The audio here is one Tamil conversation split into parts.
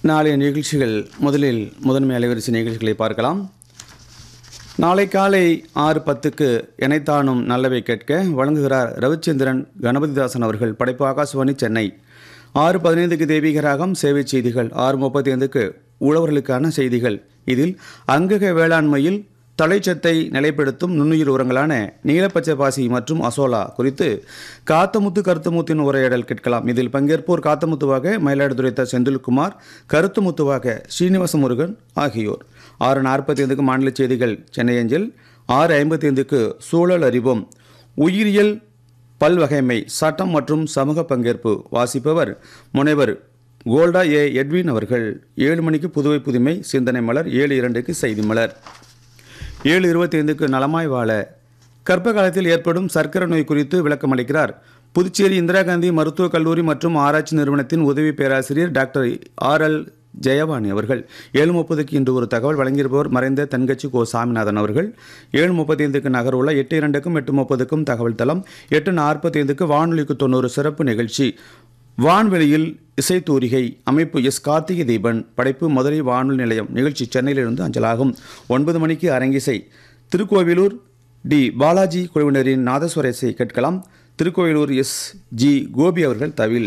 நாளைய நிகழ்ச்சிகள் முதலில் முதன்மை அலைவரிசை நிகழ்ச்சிகளை பார்க்கலாம் நாளை காலை ஆறு பத்துக்கு எனைத்தானும் நல்லவை கேட்க வழங்குகிறார் ரவிச்சந்திரன் கணபதிதாசன் அவர்கள் படைப்பு ஆகாசவாணி சென்னை ஆறு பதினைந்துக்கு தெய்வீக ராகம் சேவை செய்திகள் ஆறு முப்பத்தி ஐந்துக்கு உழவர்களுக்கான செய்திகள் இதில் அங்கக வேளாண்மையில் தழைச்சத்தை நிலைப்படுத்தும் நுண்ணுயிர் உரங்களான நீலப்பச்சை பாசி மற்றும் அசோலா குறித்து காத்தமுத்து கருத்துமுத்தின் உரையாடல் கேட்கலாம் இதில் பங்கேற்போர் காத்தமுத்துவாக மயிலாடுதுறை த செந்தில்குமார் கருத்துமுத்துவாக ஸ்ரீனிவாச முருகன் ஆகியோர் ஆறு நாற்பத்தி ஐந்துக்கு மாநில செய்திகள் சென்னை அஞ்சல் ஆறு ஐம்பத்தி ஐந்துக்கு சூழல் அறிவோம் உயிரியல் பல்வகைமை சட்டம் மற்றும் சமூக பங்கேற்பு வாசிப்பவர் முனைவர் கோல்டா ஏ எட்வின் அவர்கள் ஏழு மணிக்கு புதுவை புதுமை சிந்தனை மலர் ஏழு இரண்டுக்கு செய்தி மலர் ஏழு இருபத்தி ஐந்துக்கு நலமாய் வாழ கர்ப்ப காலத்தில் ஏற்படும் சர்க்கரை நோய் குறித்து விளக்கமளிக்கிறார் புதுச்சேரி இந்திரா காந்தி மருத்துவக் கல்லூரி மற்றும் ஆராய்ச்சி நிறுவனத்தின் உதவி பேராசிரியர் டாக்டர் ஆர் எல் ஜெயவாணி அவர்கள் ஏழு முப்பதுக்கு இன்று ஒரு தகவல் வழங்கியிருப்பவர் மறைந்த தென்கட்சி கோ சாமிநாதன் அவர்கள் ஏழு முப்பத்தி ஐந்துக்கு நகர்வுள்ள எட்டு இரண்டுக்கும் எட்டு முப்பதுக்கும் தகவல் தளம் எட்டு நாற்பத்தி ஐந்துக்கு வானொலிக்கு தொண்ணூறு சிறப்பு நிகழ்ச்சி வான்வெளியில் இசைத்தூரிகை அமைப்பு எஸ் கார்த்திகை தீபன் படைப்பு மதுரை வானொலி நிலையம் நிகழ்ச்சி சென்னையிலிருந்து அஞ்சலாகும் ஒன்பது மணிக்கு அரங்கிசை திருக்கோவிலூர் டி பாலாஜி குழுவினரின் நாதஸ்வர இசை கேட்கலாம் திருக்கோவிலூர் எஸ் ஜி கோபி அவர்கள் தவில்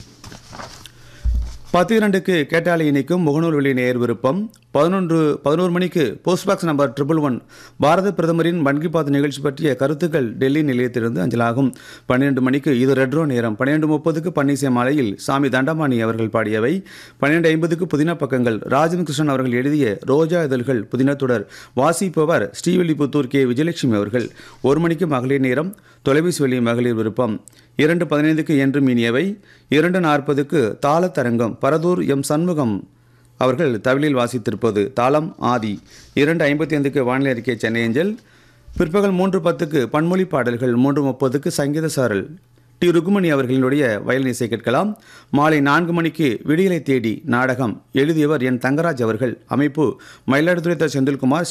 பத்து இரண்டுக்கு கேட்டாலை இணைக்கும் முகநூல் வெளி நேர் விருப்பம் பதினொன்று பதினோரு மணிக்கு post box number triple one பாரத பிரதமரின் மன் கி பாத் நிகழ்ச்சி பற்றிய கருத்துக்கள் டெல்லி நிலையத்திலிருந்து அஞ்சலாகும் பன்னிரண்டு மணிக்கு இது ரெட்ரோ நேரம் பன்னிரண்டு முப்பதுக்கு பன்னீசை மாலையில் சாமி தண்டபாணி அவர்கள் பாடியவை பன்னிரண்டு ஐம்பதுக்கு புதின பக்கங்கள் ராஜன் கிருஷ்ணன் அவர்கள் எழுதிய ரோஜா இதழ்கள் புதினத்துடர் வாசிப்பவர் ஸ்ரீவில்லிபுத்தூர் கே விஜயலட்சுமி அவர்கள் ஒரு மணிக்கு மகளிர் நேரம் தொலைபேசி வழி மகளிர் விருப்பம் இரண்டு பதினைந்துக்கு என்று மீனியவை இரண்டு நாற்பதுக்கு தாளத்தரங்கம் பரதூர் எம் சண்முகம் அவர்கள் தவிலில் வாசித்திருப்பது தாளம் ஆதி இரண்டு ஐம்பத்தி ஐந்துக்கு வானிலை அறிக்கை சென்னை அஞ்சல் பிற்பகல் மூன்று பத்துக்கு பன்மொழி பாடல்கள் மூன்று முப்பதுக்கு சங்கீத சாரல் டி ருக்குமணி அவர்களினுடைய வயலின் இசை கேட்கலாம் மாலை நான்கு மணிக்கு விடியலை தேடி நாடகம் எழுதியவர் என் தங்கராஜ் அவர்கள் அமைப்பு மயிலாடுதுறை த செந்தில்குமார்